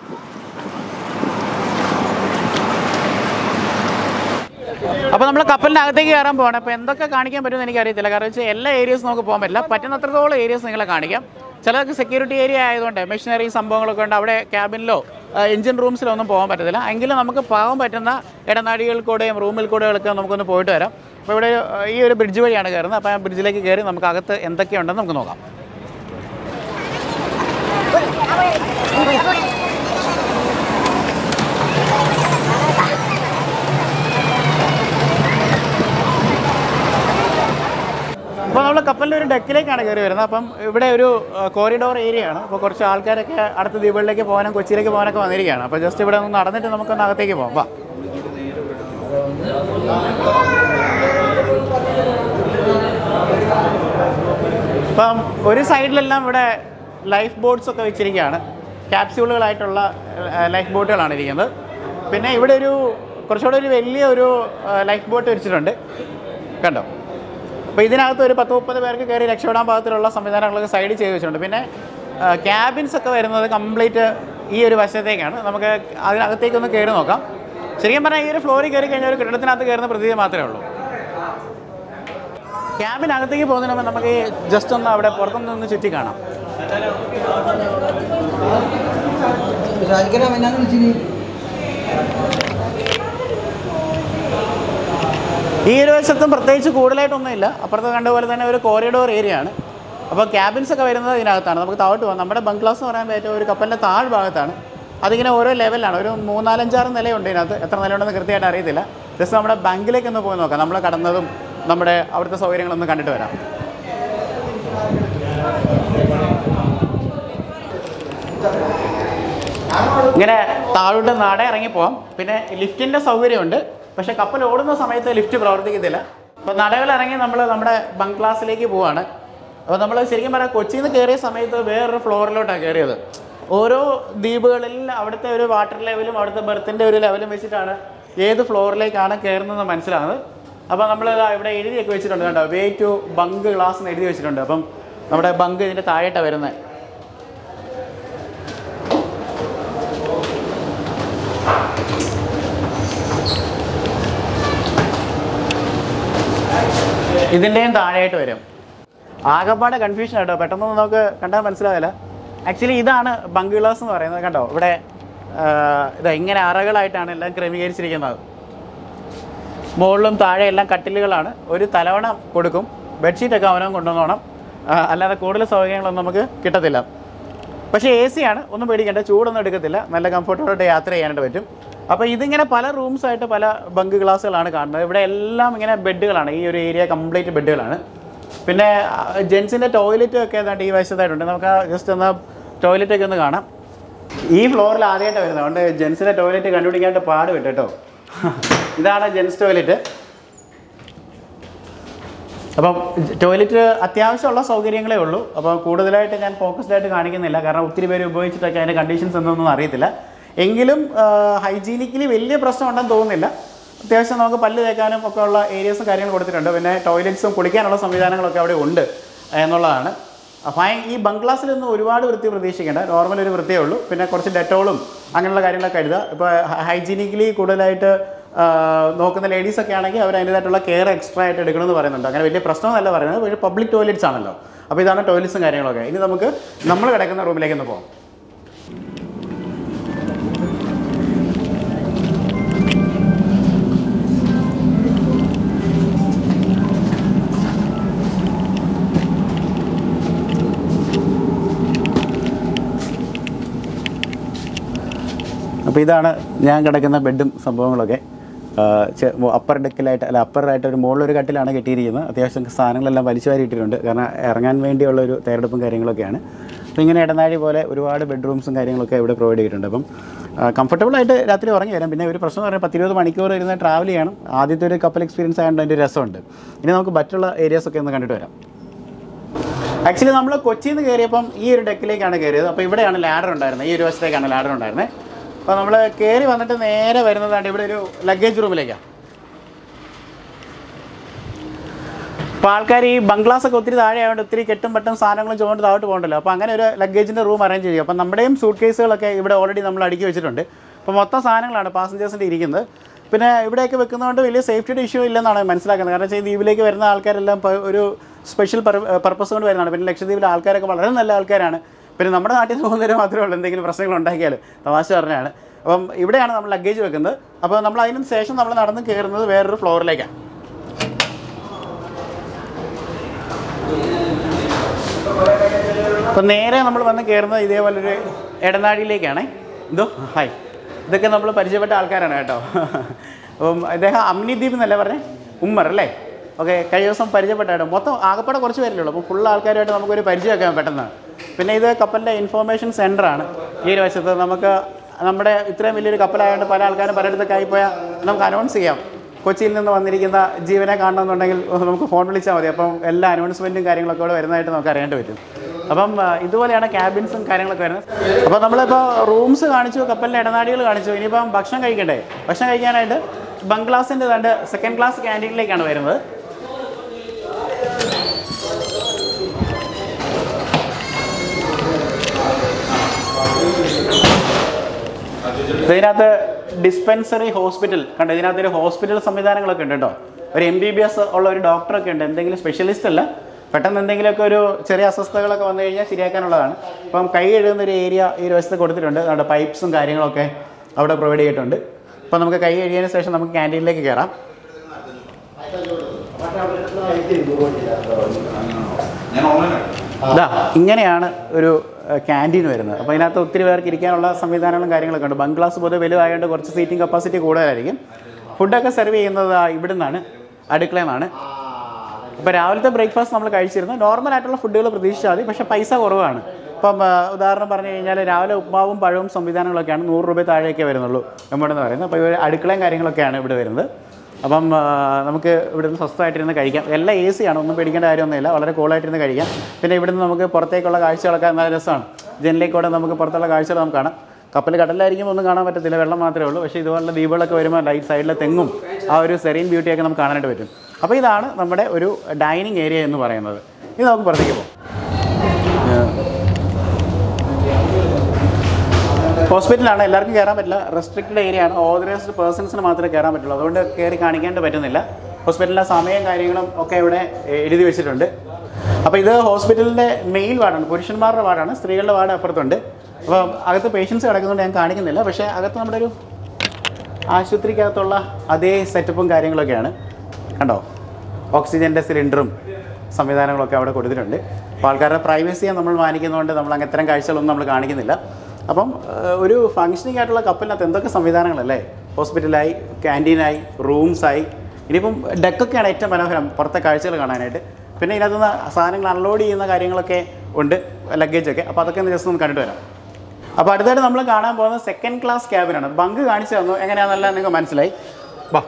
അപ്പോൾ നമ്മൾ കപ്പലിൻ്റെ അകത്തേക്ക് കയറാൻ പോകണം അപ്പോൾ എന്തൊക്കെ കാണിക്കാൻ പറ്റുമെന്ന് എനിക്കറിയത്തില്ല കാരണം വെച്ചാൽ എല്ലാ ഏരിയസും നമുക്ക് പോകാൻ പറ്റില്ല പറ്റുന്നത്രത്തോളം ഏരിയസ് നിങ്ങളെ കാണിക്കാം ചിലർക്ക് സെക്യൂരിറ്റി ഏരിയ ആയതുകൊണ്ട് മെഷീനറി സംഭവങ്ങളൊക്കെ ഉണ്ട് അവിടെ ക്യാബിനിലോ എഞ്ചിൻ റൂംസിലോ ഒന്നും പോകാൻ പറ്റത്തില്ല എങ്കിലും നമുക്ക് പോകാൻ പറ്റുന്ന ഇടനാഴികൾ കൂടെയും റൂമിൽ കൂടെയൊക്കെ നമുക്കൊന്ന് പോയിട്ട് വരാം അപ്പോൾ ഇവിടെ ആ, ഈ ഒരു ബ്രിഡ്ജ് വഴിയാണ് കയറുന്നത് അപ്പോൾ ആ ബ്രിഡ്ജിലേക്ക് കയറി നമുക്ക് അകത്ത് എന്തൊക്കെയുണ്ടെന്ന് നമുക്ക് നോക്കാം അപ്പോൾ നമ്മൾ കപ്പലിൻ്റെ ഒരു ഡെക്കിലേക്കാണ് കയറി വരുന്നത് അപ്പം ഇവിടെ ഒരു കോറിഡോർ ഏരിയ ആണ് അപ്പോൾ കുറച്ച് ആൾക്കാരൊക്കെ അടുത്ത ദ്വീപുകളിലേക്ക് പോകാനും കൊച്ചിയിലേക്ക് പോകാനൊക്കെ വന്നിരിക്കുകയാണ് അപ്പോൾ ജസ്റ്റ് ഇവിടെ ഒന്ന് നടന്നിട്ട് നമുക്കൊന്ന് അകത്തേക്ക് പോകാം വാ അപ്പം ഒരു സൈഡിലെല്ലാം ഇവിടെ ലൈഫ് ബോട്ട്സ് ഒക്കെ വെച്ചിരിക്കുകയാണ് ക്യാപ്സ്യൂളുകളായിട്ടുള്ള ലൈഫ് ബോട്ടുകളാണ് ഇരിക്കുന്നത് പിന്നെ ഇവിടെ ഒരു കുറച്ചുകൂടെ ഒരു വലിയ ഒരു ലൈഫ് ബോട്ട് വെച്ചിട്ടുണ്ട് കണ്ടോ അപ്പോൾ ഇതിനകത്ത് ഒരു പത്ത് മുപ്പത് പേർക്ക് കയറി രക്ഷപ്പെടാൻ പാകത്തിലുള്ള സംവിധാനങ്ങളൊക്കെ സൈഡിൽ ചെയ്ത് വെച്ചിട്ടുണ്ട് പിന്നെ ക്യാബിൻസ് ഒക്കെ വരുന്നത് കംപ്ലീറ്റ് ഈ ഒരു വശത്തേക്കാണ് നമുക്ക് അതിനകത്തേക്കൊന്ന് കയറി നോക്കാം ശരിക്കും പറഞ്ഞാൽ ഈ ഒരു ഫ്ലോറിൽ കയറി കഴിഞ്ഞാൽ ഒരു കെട്ടിടത്തിനകത്ത് കയറുന്ന പ്രതീതി മാത്രമേ ഉള്ളൂ ക്യാബിനകത്തേക്ക് പോകുന്നതിന് മുമ്പ് നമുക്ക് ജസ്റ്റ് ഒന്ന് അവിടെ പുറത്തുനിന്ന് ഒന്ന് ചുറ്റി കാണാം ഷാജിക്കനെ എന്നാന്ന് വിളിച്ചിനി ഈ ഒരു വശത്തും പ്രത്യേകിച്ച് കൂടുതലായിട്ടൊന്നുമില്ല അപ്പുറത്ത് കണ്ട പോലെ തന്നെ ഒരു കോറിഡോർ ഏരിയ ആണ് അപ്പോൾ ക്യാബിൻസ് ഒക്കെ വരുന്നത് ഇതിനകത്താണ് നമുക്ക് താഴോട്ട് പോകാം നമ്മുടെ ബംഗ്ലാസ് എന്ന് പറയാൻ ഏറ്റവും ഒരു കപ്പലിൻ്റെ താഴ്ഭാഗത്താണ് അതിങ്ങനെ ഓരോ ലെവലാണ് ഒരു മൂന്നാലഞ്ചാറ് നിലയുണ്ട് ഇതിനകത്ത് എത്ര നിലയുണ്ടെന്ന് കൃത്യമായിട്ട് അറിയത്തില്ല ജസ്റ്റ് നമ്മുടെ ബാങ്കിലേക്ക് ഒന്ന് പോയി നോക്കാം നമ്മൾ കടന്നതും നമ്മുടെ അവിടുത്തെ സൗകര്യങ്ങളൊന്ന് കണ്ടിട്ട് വരാം ഇങ്ങനെ താഴോട്ട് നാടെ ഇറങ്ങിപ്പോവാം പിന്നെ ലിഫ്റ്റിൻ്റെ സൗകര്യമുണ്ട് പക്ഷേ കപ്പൽ ഓടുന്ന സമയത്ത് ലിഫ്റ്റ് പ്രവർത്തിക്കത്തില്ല അപ്പോൾ നടകൾ ഇറങ്ങി നമ്മൾ നമ്മുടെ ബംഗ്ലാസിലേക്ക് പോവാണ് അപ്പോൾ നമ്മൾ ശരിക്കും പറയാം കൊച്ചിയിൽ നിന്ന് കയറിയ സമയത്ത് വേറൊരു ഫ്ലോറിലോട്ടാണ് കയറിയത് ഓരോ ദ്വീപുകളിൽ അവിടുത്തെ ഒരു വാട്ടർ ലെവലും അവിടുത്തെ ബെർത്തിൻ്റെ ഒരു ലെവലും വെച്ചിട്ടാണ് ഏത് ഫ്ലോറിലേക്കാണ് കയറുന്നതെന്ന് മനസ്സിലാകുന്നത് അപ്പോൾ നമ്മൾ ഇവിടെ എഴുതിയൊക്കെ വെച്ചിട്ടുണ്ട് കേട്ടോ വേ ടു ബങ്ക് ഗ്ലാസ് എന്ന് എഴുതി വെച്ചിട്ടുണ്ട് അപ്പം നമ്മുടെ ബങ്ക് ഇതിൻ്റെ താഴെട്ടാണ് വരുന്നത് ഇതിൻ്റെയും താഴെയായിട്ട് വരും ആകപ്പാടെ കൺഫ്യൂഷൻ കേട്ടോ പെട്ടെന്ന് നമുക്ക് കണ്ടാൽ മനസ്സിലാവില്ല ആക്ച്വലി ഇതാണ് ബങ്ക് ഗ്ലാസ് എന്ന് പറയുന്നത് കണ്ടോ ഇവിടെ ആ, ഇതാ ഇങ്ങനെ അറകളായിട്ടാണ് എല്ലാം ക്രമീകരിച്ചിരിക്കുന്നത് മുകളിലും താഴെ എല്ലാം കട്ടിലുകളാണ് ഒരു തലവണ കൊടുക്കും ബെഡ്ഷീറ്റൊക്കെ അവനവൻ കൊണ്ടുവന്നോണം ആ, അല്ലാതെ കൂടുതൽ സൗകര്യങ്ങളൊന്നും നമുക്ക് കിട്ടത്തില്ല പക്ഷേ എ സി ആണ് ഒന്നും പേടിക്കേണ്ട ചൂടൊന്നും എടുക്കത്തില്ല നല്ല കംഫർട്ടബിളായിട്ട് യാത്ര ചെയ്യാനായിട്ട് പറ്റും അപ്പോൾ ഇതിങ്ങനെ പല റൂംസ് ആയിട്ട് പല ബങ്ക് ഗ്ലാസ്സുകളാണ് കാണുന്നത് ഇവിടെ എല്ലാം ഇങ്ങനെ ബെഡുകളാണ് ഈ ഒരു ഏരിയ കംപ്ലീറ്റ് ബെഡുകളാണ് പിന്നെ ജെൻസിൻ്റെ ടോയ്ലറ്റും ഒക്കെ ഏതാണ്ട് ഈ വശത്തായിട്ടുണ്ട് നമുക്ക് ജസ്റ്റ് ഒന്ന് ടോയ്ലറ്റ് ഒക്കെ ഒന്ന് കാണാം ഈ ഫ്ലോറിൽ ആദ്യമായിട്ട് വരുന്നത് അതുകൊണ്ട് ജെൻസിൻ്റെ ടോയ്ലറ്റ് കണ്ടുപിടിക്കാണ്ട് പാട് വിട്ടു കേട്ടോ ഇതാണ് ജെൻസ് ടോയ്ലറ്റ് അപ്പം ടോയ്ലറ്റ് അത്യാവശ്യമുള്ള സൗകര്യങ്ങളേ ഉള്ളൂ അപ്പോൾ കൂടുതലായിട്ട് ഞാൻ ഫോക്കസ്ഡ് ആയിട്ട് കാണിക്കുന്നില്ല കാരണം ഒത്തിരി പേര് ഉപയോഗിച്ചിട്ടൊക്കെ അതിൻ്റെ കണ്ടീഷൻസ് എന്തൊന്നും അറിയത്തില്ല എങ്കിലും ഹൈജീനിക്കലി വലിയ പ്രശ്നം ഉണ്ടെന്ന് തോന്നുന്നില്ല അത്യാവശ്യം നമുക്ക് പല്ല് തേക്കാനും ഒക്കെ ഉള്ള ഏരിയസും കാര്യങ്ങളും കൊടുത്തിട്ടുണ്ട് പിന്നെ ടോയ്ലറ്റ്സും കുളിക്കാനുള്ള സംവിധാനങ്ങളൊക്കെ അവിടെ ഉണ്ട് എന്നുള്ളതാണ് ഭയ ഈ ബംഗ്ലാസിലൊന്നും ഒരുപാട് വൃത്തി പ്രതീക്ഷിക്കേണ്ട നോർമൽ ഒരു വൃത്തിയേ ഉള്ളൂ പിന്നെ കുറച്ച് ഡെറ്റോളും അങ്ങനെയുള്ള കാര്യങ്ങളൊക്കെ കരുതുക ഇപ്പോൾ ഹൈജീനിക്കലി കൂടുതലായിട്ട് ആ, നോക്കുന്ന ലേഡീസൊക്കെ ആണെങ്കിൽ അവർ അതിൻ്റെതായിട്ടുള്ള കെയർ എക്സ്ട്രാ ആയിട്ട് എടുക്കണമെന്ന് പറയുന്നുണ്ട് അങ്ങനെ വലിയ പ്രശ്നമൊന്നല്ല പറയുന്നത് പക്ഷേ പബ്ലിക് ടോയ്ലറ്റ്സ് ആണല്ലോ അപ്പോൾ ഇതാണ് ടോയ്ലറ്റ്സും കാര്യങ്ങളൊക്കെ ഇനി നമുക്ക് നമ്മൾ കിടക്കുന്ന റൂമിലേക്ക് ഒന്ന് പോകാം അപ്പോൾ ഇതാണ് ഞാൻ കിടക്കുന്ന ബെഡും സംഭവങ്ങളൊക്കെ അപ്പർ ഡെക്കിലായിട്ട് അല്ല അപ്പറായിട്ട് ഒരു മുകളിലൊരു കട്ടിലാണ് കെട്ടിയിരിക്കുന്നത് അത്യാവശ്യം സാധനങ്ങളെല്ലാം വലിച്ചു വാരി ഇട്ടിട്ടുണ്ട് കാരണം ഇറങ്ങാൻ വേണ്ടിയുള്ള ഒരു തയ്യാറെടുപ്പും കാര്യങ്ങളൊക്കെയാണ് അപ്പോൾ ഇങ്ങനെ ഇടനാഴി പോലെ ഒരുപാട് ബെഡ്റൂംസും കാര്യങ്ങളൊക്കെ ഇവിടെ പ്രൊവൈഡ് ചെയ്തിട്ടുണ്ട് അപ്പം കംഫർട്ടബിൾ ആയിട്ട് രാത്രി ഉറങ്ങി വരാം പിന്നെ ഒരു പ്രശ്നം എന്ന് പറഞ്ഞാൽ പത്തിരുപത് മണിക്കൂർ ഇരുന്ന് ട്രാവൽ ചെയ്യണം ആദ്യത്തെ ഒരു കപ്പൽ എക്സ്പീരിയൻസ് ആയതുകൊണ്ട് അതിൻ്റെ രസമുണ്ട് ഇനി നമുക്ക് മറ്റുള്ള ഏരിയാസ് ഒക്കെ ഒന്ന് കണ്ടിട്ട് വരാം ആക്ച്വലി നമ്മൾ കൊച്ചിയിൽ നിന്ന് കയറിയപ്പം ഈ ഒരു ഡെക്കിലേക്കാണ് കയറിയത് അപ്പോൾ ഇവിടെയാണ് ലാഡർ ഉണ്ടായിരുന്നത് ഈ ഒരു വശത്തേക്കാണ് ലാഡർ ഉണ്ടായിരുന്നത് അപ്പോൾ നമ്മൾ കയറി വന്നിട്ട് നേരെ വരുന്നതാണ് ഇവിടെ ഒരു ലഗേജ് റൂമിലേക്കാണ് അപ്പോൾ ആൾക്കാർ ഈ ബംഗ്ലാസ് ഒക്കെ ഒത്തിരി താഴെ ആയതുകൊണ്ട് ഒത്തിരി കെട്ടും പെട്ടും സാധനങ്ങളും ചുമണ്ട് താഴോട്ട് പോകണ്ടല്ലോ അപ്പോൾ അങ്ങനെ ഒരു ലഗേജിൻ്റെ റൂം അറേഞ്ച് ചെയ്യും അപ്പോൾ നമ്മുടെയും സൂട്ട് കേസുകളൊക്കെ ഇവിടെ ഓൾറെഡി നമ്മൾ അടുക്കി വെച്ചിട്ടുണ്ട് അപ്പോൾ മൊത്തം സാധനങ്ങളാണ് പാസഞ്ചേഴ്സിൻ്റെ ഇരിക്കുന്നത് പിന്നെ ഇവിടെയൊക്കെ വെക്കുന്നതുകൊണ്ട് വലിയ സേഫ്റ്റിയുടെ ഇഷ്യൂ ഇല്ലെന്നാണ് മനസ്സിലാക്കുന്നത് കാരണം വെച്ചാൽ ഈ ദ്വീപിലേക്ക് വരുന്ന ആൾക്കാരെല്ലാം പ- ഒരു സ്പെഷ്യൽ പർപ്പസ് കൊണ്ട് വരുന്നതാണ് പിന്നെ ലക്ഷദ്വീപിലെ ആൾക്കാരൊക്കെ വളരെ നല്ല ആൾക്കാരാണ് പിന്നെ നമ്മുടെ നാട്ടിൽ നിന്ന് പോകുന്നവരെ മാത്രമേ ഉള്ളൂ എന്തെങ്കിലും പ്രശ്നങ്ങൾ ഉണ്ടാക്കിയാൽ തമാശ പറഞ്ഞാണ് അപ്പം ഇവിടെയാണ് നമ്മൾ ലഗേജ് വെക്കുന്നത് അപ്പോൾ നമ്മൾ അതിന് ശേഷം നമ്മൾ നടന്ന് കയറുന്നത് വേറൊരു ഫ്ലോറിലേക്കാണ് അപ്പം നേരെ നമ്മൾ വന്ന് കയറുന്നത് ഇതേപോലൊരു ഇടനാഴിയിലേക്കാണ് എന്തോ ഹായ് ഇതൊക്കെ നമ്മൾ പരിചയപ്പെട്ട ആൾക്കാരാണ് കേട്ടോ അപ്പം ഇദ്ദേഹം അമ്നിദ്വീപ് എന്നല്ലേ പറഞ്ഞേ ഉമ്മർ അല്ലേ ഓക്കെ കഴിഞ്ഞ ദിവസം പരിചയപ്പെട്ടാണ് മൊത്തം ആകപ്പാടെ കുറച്ച് പേരല്ലേ ഉള്ളൂ അപ്പോൾ ഫുൾ ആൾക്കാരുമായിട്ട് നമുക്കൊരു പരിചയമൊക്കെ പെട്ടെന്ന് പിന്നെ ഇത് കപ്പലിൻ്റെ ഇൻഫോർമേഷൻ സെൻ്ററാണ് ഈ ഒരു വശത്ത് നമുക്ക് നമ്മുടെ ഇത്രയും വലിയൊരു കപ്പലായതുകൊണ്ട് പല ആൾക്കാരും പലയിടത്തൊക്കെ ആയിപ്പോയാൽ നമുക്ക് അനൗൺസ് ചെയ്യാം കൊച്ചിയിൽ നിന്ന് വന്നിരിക്കുന്ന ജീവനെ കാണണമെന്നുണ്ടെങ്കിൽ നമുക്ക് ഫോൺ വിളിച്ചാൽ മതി അപ്പം എല്ലാ അനൗൺസ്മെൻറ്റും കാര്യങ്ങളൊക്കെ ഇവിടെ വരുന്നതായിട്ട് നമുക്ക് അറിയാൻ പറ്റും അപ്പം ആ, ഇതുപോലെയാണ് ക്യാബിൻസും കാര്യങ്ങളൊക്കെ വരുന്നത് അപ്പോൾ നമ്മളിപ്പോൾ റൂംസ് കാണിച്ചു കപ്പലിൻ്റെ ഇടനാടികൾ കാണിച്ചു ഇനിയിപ്പം ഭക്ഷണം കഴിക്കണ്ടേ ഭക്ഷണം കഴിക്കാനായിട്ട് ബംഗ്ലാസിൻ്റെ തണ്ട് സെക്കൻഡ് ക്ലാസ് ക്യാൻറ്റീനിലേക്കാണ് വരുന്നത് ഇതിനകത്ത് ഡിസ്പെൻസറി ഹോസ്പിറ്റൽ കണ്ടോ ഇതിനകത്ത് ഒരു ഹോസ്പിറ്റൽ സംവിധാനങ്ങളൊക്കെ ഉണ്ട് കേട്ടോ ഒരു എം ബി ബി എസ് ഉള്ള ഒരു ഡോക്ടറൊക്കെ ഉണ്ട് എന്തെങ്കിലും സ്പെഷ്യലിസ്റ്റ് അല്ല പെട്ടെന്ന് എന്തെങ്കിലുമൊക്കെ ഒരു ചെറിയ അസ്വസ്ഥതകളൊക്കെ വന്നു കഴിഞ്ഞാൽ ശരിയാക്കാനുള്ളതാണ് അപ്പം കൈ കഴുകുന്ന ഒരു ഏരിയ ഈ ഒരു വശത്ത് കൊടുത്തിട്ടുണ്ട് അവിടെ പൈപ്പ്സും കാര്യങ്ങളൊക്കെ അവിടെ പ്രൊവൈഡ് ചെയ്തിട്ടുണ്ട് അപ്പോൾ നമുക്ക് കൈ കഴുകിയതിന് ശേഷം നമുക്ക് ക്യാൻറ്റീനിലേക്ക് കയറാം ഞാൻ ഓൺലൈനാണ് ഇതാ ഇങ്ങനെയാണ് ഒരു ക്യാൻറ്റീൻ വരുന്നത് അപ്പോൾ ഇതിനകത്ത് ഒത്തിരി പേർക്ക് ഇരിക്കാനുള്ള സംവിധാനങ്ങളും കാര്യങ്ങളൊക്കെ ഉണ്ട് ബംഗ്ലാസ് പൊതുവെ വലുതായതുകൊണ്ട് കുറച്ച് സീറ്റിംഗ് കപ്പാസിറ്റി കൂടുതലായിരിക്കും ഫുഡൊക്കെ സെർവ് ചെയ്യുന്നത് ആ ഇവിടെ നിന്നാണ് അടുക്കളയിൽ നിന്നാണ് അപ്പോൾ രാവിലത്തെ ബ്രേക്ക്ഫാസ്റ്റ് നമ്മൾ കഴിച്ചിരുന്നു നോർമൽ ആയിട്ടുള്ള ഫുഡുകൾ പ്രതീക്ഷിച്ചാൽ മതി പക്ഷേ പൈസ കുറവാണ് ഇപ്പം ആ, ഉദാഹരണം പറഞ്ഞു കഴിഞ്ഞാൽ രാവിലെ ഉപ്മാവും പഴവും സംവിധാനങ്ങളൊക്കെയാണ് നൂറ് രൂപ താഴെയൊക്കെ വരുന്നുള്ളൂ നമ്മുടെ എന്ന് പറയുന്നത് അപ്പോൾ ഇവർ അടുക്കളയും കാര്യങ്ങളൊക്കെയാണ് ഇവിടെ വരുന്നത് അപ്പം ആ, നമുക്ക് ഇവിടുന്ന് സ്വസ്ഥമായിട്ടിരുന്ന് കഴിക്കാം എല്ലാം എ സി ആണ് ഒന്നും പേടിക്കേണ്ട കാര്യമൊന്നുമില്ല വളരെ കൂളായിട്ടിരുന്ന് കഴിക്കാം പിന്നെ ഇവിടുന്ന് നമുക്ക് പുറത്തേക്കുള്ള കാഴ്ചകളൊക്കെ നല്ല രസമാണ് ജനലിലേക്കൂടെ നമുക്ക് പുറത്തുള്ള കാഴ്ചകൾ നമുക്ക് കാണാം കപ്പൽ കടലിലായിരിക്കും ഒന്നും കാണാൻ പറ്റത്തില്ല വെള്ളം മാത്രമേ ഉള്ളൂ പക്ഷേ ഇതുപോലുള്ള ദ്വീപുകളൊക്കെ വരുമ്പോൾ ലൈറ്റ് സൈഡിലെ തെങ്ങും ആ ഒരു സെറീൻ ബ്യൂട്ടിയൊക്കെ നമുക്ക് കാണാനായിട്ട് പറ്റും അപ്പോൾ ഇതാണ് നമ്മുടെ ഒരു ഡൈനിങ് ഏരിയ എന്ന് പറയുന്നത് ഇത് നമുക്ക് പുറത്തേക്ക് പോകാം ഹോസ്പിറ്റലാണ് എല്ലാവർക്കും കയറാൻ പറ്റില്ല റെസ്ട്രിക്റ്റഡ് ഏരിയ ആണ് ഓതറൈസ്ഡ് പേഴ്സൺസിന് മാത്രമേ കയറാൻ പറ്റുള്ളൂ അതുകൊണ്ട് കയറി കാണിക്കേണ്ട പറ്റുന്നില്ല ഹോസ്പിറ്റലിലെ സമയം കാര്യങ്ങളും ഒക്കെ ഇവിടെ എഴുതി വെച്ചിട്ടുണ്ട് അപ്പോൾ ഇത് ഹോസ്പിറ്റലിൻ്റെ മെയിൽ വാർഡാണ് പുരുഷന്മാരുടെ വാർഡാണ് സ്ത്രീകളുടെ വാർഡ് അപ്പുറത്തുണ്ട് അപ്പോൾ അകത്ത് പേഷ്യൻസ് കിടക്കുന്നതുകൊണ്ട് ഞാൻ കാണിക്കുന്നില്ല പക്ഷേ അകത്ത് നമ്മുടെ ഒരു ആശുപത്രിക്കകത്തുള്ള അതേ സെറ്റപ്പും കാര്യങ്ങളൊക്കെയാണ് കണ്ടോ ഓക്സിജൻ്റെ സിലിണ്ടറും സംവിധാനങ്ങളൊക്കെ അവിടെ കൊടുത്തിട്ടുണ്ട് അപ്പോൾ ആൾക്കാരുടെ പ്രൈവസിയെ നമ്മൾ മാനിക്കുന്നതുകൊണ്ട് നമ്മൾ അങ്ങനെ ഇത്തരം കാഴ്ചകളൊന്നും നമ്മൾ കാണിക്കുന്നില്ല അപ്പം ഏഹ്, ഒരു ഫങ്ഷനിങ് ആയിട്ടുള്ള കപ്പലിനകത്ത് എന്തൊക്കെ സംവിധാനങ്ങളല്ലേ ഹോസ്പിറ്റലായി ക്യാൻറ്റീനായി റൂംസായി ഇനിയിപ്പം ഡെക്കൊക്കെയാണ് ഏറ്റവും മനോഹരം പുറത്തെ കാഴ്ചകൾ കാണാനായിട്ട് പിന്നെ ഇതിനകത്ത് നിന്ന് സാധനങ്ങൾ അൺലോഡ് ചെയ്യുന്ന കാര്യങ്ങളൊക്കെ ഉണ്ട് ലഗേജൊക്കെ അപ്പോൾ അതൊക്കെ ഒന്ന് ജസ്റ്റ് ഒന്ന് കണ്ടിട്ട് വരാം അപ്പോൾ അടുത്തായിട്ട് നമ്മൾ കാണാൻ പോകുന്നത് സെക്കൻഡ് ക്ലാസ് ക്യാബിനാണ് ബങ്ക് കാണിച്ചു തന്നു എങ്ങനെയാണെന്നല്ല നിങ്ങൾക്ക് മനസ്സിലായി വാ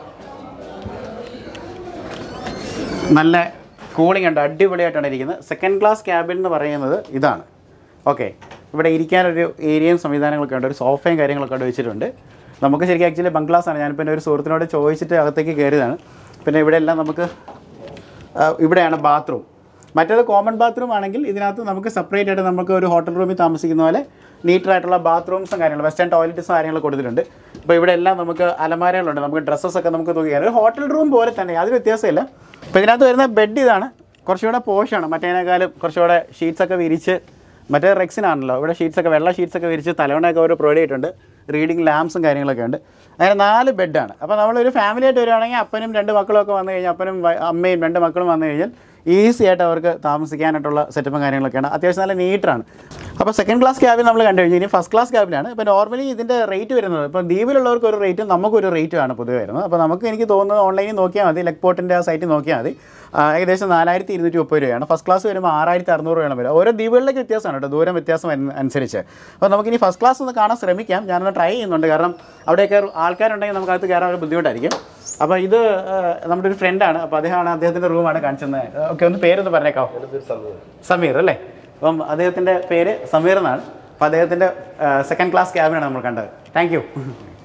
നല്ല കൂളിംഗ് ഉണ്ട് അടിപൊളിയായിട്ടാണ് ഇരിക്കുന്നത് സെക്കൻഡ് ക്ലാസ് ക്യാബിൻ എന്ന് പറയുന്നത് ഇതാണ് ഓക്കെ ഇവിടെ ഇരിക്കാനൊരു ഏരിയയും സംവിധാനങ്ങളൊക്കെ ഉണ്ട് ഒരു സോഫയും കാര്യങ്ങളൊക്കെ അവിടെ വെച്ചിട്ടുണ്ട് നമുക്ക് ശരിക്കും ആക്ച്വലി ബംഗ്ലാസ് ആണ് ഞാനിപ്പോൾ എൻ്റെ ഒരു സുഹൃത്തിനോട് ചോദിച്ചിട്ട് അകത്തേക്ക് കയറിയതാണ് പിന്നെ ഇവിടെ എല്ലാം നമുക്ക് ആ, ഇവിടെയാണ് ബാത്റൂം മറ്റേത് കോമൺ ബാത്റൂം ആണെങ്കിൽ ഇതിനകത്ത് നമുക്ക് സെപ്പറേറ്റ് ആയിട്ട് നമുക്ക് ഒരു ഹോട്ടൽ റൂമിൽ താമസിക്കുന്ന പോലെ നീറ്റായിട്ടുള്ള ബാത്റൂംസും കാര്യങ്ങളും വെസ്റ്റേൺ ടോയ്ലറ്റ്സും കാര്യങ്ങളും കൊടുത്തിട്ടുണ്ട് ഇപ്പോൾ ഇവിടെ എല്ലാം നമുക്ക് അലമാരകളുണ്ട് നമുക്ക് ഡ്രസ്സസ് ഒക്കെ നമുക്ക് തൂക്കിയാണ് ഒരു ഹോട്ടൽ റൂം പോലെ തന്നെ യാതൊരു വ്യത്യാസമില്ല ഇപ്പോൾ ഇതിനകത്ത് വരുന്ന ബെഡ് ഇതാണ് കുറച്ചുകൂടെ പോഷാണ് മറ്റേതിനേക്കാളും കുറച്ചുകൂടെ ഷീറ്റ്സ് ഒക്കെ വിരിച്ച് മറ്റേ റെക്സിനാണല്ലോ ഇവിടെ ഷീറ്റ്സ് ഒക്കെ വെള്ള ഷീറ്റ്സ് ഒക്കെ വിരിച്ച് തലവണയൊക്കെ അവർ പ്രൊവൈഡ് ചെയ്തിട്ടുണ്ട് റീഡിങ് ലാംപ്സും കാര്യങ്ങളൊക്കെ ഉണ്ട് അങ്ങനെ നാല് ബെഡാണ് അപ്പോൾ നമ്മളൊരു ഫാമിലി ആയിട്ട് വരുവാണെങ്കിൽ അപ്പനും രണ്ട് മക്കളും ഒക്കെ വന്നു കഴിഞ്ഞാൽ അപ്പനും വ- അമ്മയും രണ്ട് മക്കളും വന്നു കഴിഞ്ഞാൽ ഈസി ആയിട്ട് അവർക്ക് താമസിക്കാനായിട്ടുള്ള സെറ്റപ്പും കാര്യങ്ങളൊക്കെയാണ് അത്യാവശ്യം നല്ല നീറ്റാണ് അപ്പോൾ സെക്കൻഡ് ക്ലാസ് ക്യാബിൽ നമ്മൾ കണ്ടു കഴിഞ്ഞാൽ ഇനി ഫസ്റ്റ് ക്ലാസ് ക്യാബിലാണ് ഇപ്പോൾ നോർമലി ഇതിൻ്റെ റേറ്റ് വരുന്നത് ഇപ്പോൾ ദ്വീപിലുള്ളവർക്ക് ഒരു റേറ്റും നമുക്കൊരു റേറ്റുമാണ് പൊതുവെ വരുന്നത് അപ്പോൾ നമുക്ക് എനിക്ക് തോന്നുന്നത് ഓൺലൈനിൽ നോക്കിയാൽ മതി ലെക്പോർട്ടിൻ്റെ ആ സൈറ്റിൽ നോക്കിയാൽ മതി ആ, ഏകദേശം നാലായിരത്തി ഇരുന്നൂറ്റി മുപ്പത് രൂപയാണ് ഫസ്റ്റ് ക്ലാസ് വരുമ്പോൾ ആറായിരത്തി അറുന്നൂറ് രൂപയാണ് വരിക ഓരോ ദ്വീപുകളിലേക്ക് വ്യത്യാസമാണ് കേട്ടോ ദൂരം വ്യത്യാസം വരുന്ന- അനുസരിച്ച് അപ്പോൾ നമുക്കിനി ഫസ്റ്റ് ക്ലാസ് ഒന്ന് കാണാൻ ശ്രമിക്കാം ഞാനൊന്ന് ട്രൈ ചെയ്യുന്നുണ്ട് കാരണം അവിടെയൊക്കെ ആൾക്കാരുണ്ടെങ്കിൽ നമുക്കകത്ത് കയറാൻ ഒരു ബുദ്ധിമുട്ടായിരിക്കും അപ്പോൾ ഇത് ആ, നമ്മുടെ ഒരു ഫ്രണ്ടാണ് അപ്പോൾ അദ്ദേഹമാണ് അദ്ദേഹത്തിൻ്റെ റൂമാണ് കാണിച്ചത് ഓക്കെ ഒന്ന് പേരൊന്ന് പറഞ്ഞേക്കാവോ സമീർ അല്ലേ അപ്പം അദ്ദേഹത്തിൻ്റെ പേര് സമീർ എന്നാണ് അപ്പോൾ അദ്ദേഹത്തിൻ്റെ സെക്കൻഡ് ക്ലാസ് ക്യാബിനാണ് നമ്മൾ കണ്ടത് താങ്ക് യു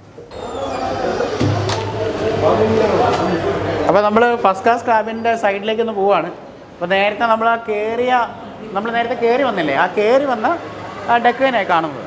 അപ്പോൾ നമ്മൾ ഫസ്റ്റ് ക്ലാസ് ക്യാബിൻ്റെ സൈഡിലേക്ക് ഒന്ന് പോവുകയാണ് അപ്പോൾ നേരത്തെ നമ്മൾ ആ കയറിയ നമ്മൾ നേരത്തെ കയറി വന്നില്ലേ ആ കയറി വന്ന ആ ഡെക്ക് തന്നെയാണ് കാണുന്നത്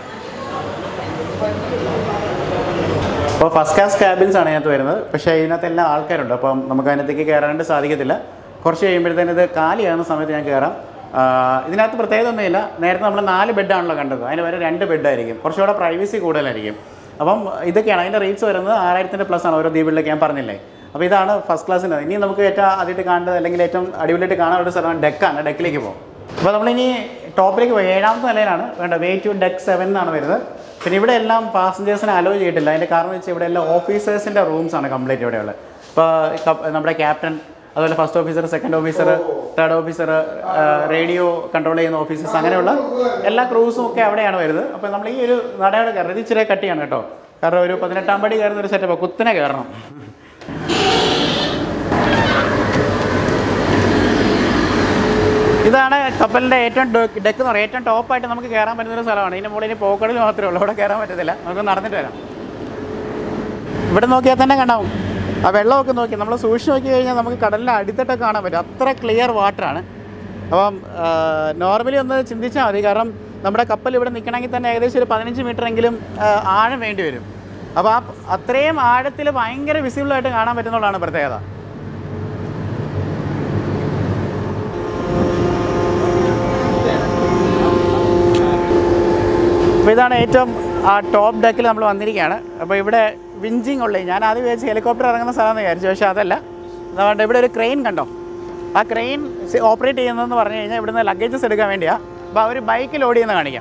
അപ്പോൾ ഫസ്റ്റ് ക്ലാസ് ക്യാബിൻസ് ആണ് ഇതിനകത്ത് വരുന്നത് പക്ഷേ ഇതിനകത്ത് എല്ലാ ആൾക്കാരുണ്ട് അപ്പം നമുക്ക് അതിനകത്തേക്ക് കയറാനായിട്ട് സാധിക്കത്തില്ല കുറച്ച് കഴിയുമ്പോഴത്തേന് ഇത് കാലിയാകുന്ന സമയത്ത് ഞാൻ കയറാം ആ, ഇതിനകത്ത് പ്രത്യേകത ഒന്നുമില്ല നേരത്തെ നമ്മൾ നാല് ബെഡാണല്ലോ കണ്ടത് അതിന് വരെ രണ്ട് ബെഡായിരിക്കും കുറച്ചുകൂടെ പ്രൈവസി കൂടുതലായിരിക്കും അപ്പം ഇതൊക്കെയാണ് അതിൻ്റെ റേറ്റ്സ് വരുന്നത് ആറായിരത്തിൻ്റെ പ്ലസ് ആണ് ഓരോ ദ്വീപിലേക്ക് ഞാൻ പറഞ്ഞില്ലേ അപ്പോൾ ഇതാണ് ഫസ്റ്റ് ക്ലാസ്സിൻ്റെ ഇനി നമുക്ക് ഏറ്റവും ആദ്യമായിട്ട് കാണേണ്ടത് അല്ലെങ്കിൽ ഏറ്റവും അടിപൊളിയായിട്ട് കാണാൻ ഒരു സ്ഥലമാണ് ഡെക്കാണ് ഡെക്കിലേക്ക് പോകും അപ്പോൾ നമ്മളിനി ടോപ്പിലേക്ക് പോയി ഏഴാമത്തെ നിലയിലാണ് വേണ്ട വേ ടു ഡെക്ക് സെവൻ എന്നാണ് വരുന്നത് പിന്നെ ഇവിടെ എല്ലാം പാസഞ്ചേഴ്സിനെ അലോ ചെയ്തിട്ടില്ല അതിൻ്റെ കാരണം വെച്ചാൽ ഇവിടെ എല്ലാം ഓഫീസേഴ്സിൻ്റെ റൂംസ് ആണ് കംപ്ലീറ്റ് ഇവിടെയുള്ളത് ഇപ്പോൾ നമ്മുടെ ക്യാപ്റ്റൻ അതുപോലെ first officer second officer third officer radio control ചെയ്യുന്ന ഓഫീസേഴ്സ് അങ്ങനെയുള്ള എല്ലാ ക്രൂസും ഒക്കെ അവിടെയാണ് വരുന്നത് അപ്പോൾ നമ്മൾ ഈ ഒരു നടയുടെ കയറുന്നത് ഇത് ഇച്ചിരി കട്ടിയാണ് കേട്ടോ കാരണം ഒരു പതിനെട്ടാം പടി കയറുന്ന ഒരു സെറ്റപ്പ് കുത്തിനെ കയറണം ഇതാണ് കപ്പലിൻ്റെ ഏറ്റവും ഡെക്ക് എന്ന് പറയുന്നത് ഏറ്റവും ടോപ്പായിട്ട് നമുക്ക് കയറാൻ പറ്റുന്ന ഒരു സ്ഥലമാണ് ഇതിൻ്റെ മുകളിൽ ഇനി പോക്കടിൽ മാത്രമേ ഉള്ളൂ ഇവിടെ കയറാൻ പറ്റത്തില്ല നമുക്ക് നടന്നിട്ട് വരാം ഇവിടെ നോക്കിയാൽ തന്നെ കാണാം ആ വെള്ളമൊക്കെ നോക്കി നമ്മൾ സൂക്ഷിച്ച് നോക്കി കഴിഞ്ഞാൽ നമുക്ക് കടലിൻ്റെ അടിത്തട്ടൊക്കെ കാണാൻ പറ്റും അത്ര ക്ലിയർ വാട്ടറാണ് അപ്പം നോർമലി ഒന്ന് ചിന്തിച്ചാൽ മതി കാരണം നമ്മുടെ കപ്പൽ ഇവിടെ നിൽക്കണമെങ്കിൽ തന്നെ ഏകദേശം ഒരു പതിനഞ്ച് മീറ്റർ എങ്കിലും ആ, ആഴം വേണ്ടി വരും അപ്പോൾ ആ അത്രയും ആഴത്തിൽ ഭയങ്കര വിസിബിളായിട്ട് കാണാൻ പറ്റുന്നതാണ് പ്രത്യേകത അപ്പോൾ ഇതാണ് ഏറ്റവും ആ ടോപ്പ് ഡെക്കിൽ നമ്മൾ വന്നിരിക്കുകയാണ് അപ്പോൾ ഇവിടെ വിഞ്ചിങ് ഉള്ളത് ഞാൻ ആദ്യം വിചാരിച്ച് ഹെലികോപ്റ്റർ ഇറങ്ങുന്ന സ്ഥലമെന്ന് വിചാരിച്ചു പക്ഷേ അതല്ല അതുകൊണ്ട് ഇവിടെ ഒരു ക്രെയിൻ കണ്ടോ ആ ക്രെയിൻ ഓപ്പറേറ്റ് ചെയ്യുന്നതെന്ന് പറഞ്ഞു കഴിഞ്ഞാൽ ഇവിടുന്ന് ലഗേജസ് എടുക്കാൻ വേണ്ടിയാണ് അപ്പോൾ അവർ ബൈക്ക് ലോഡ് ചെയ്യുന്ന കാണിക്കാം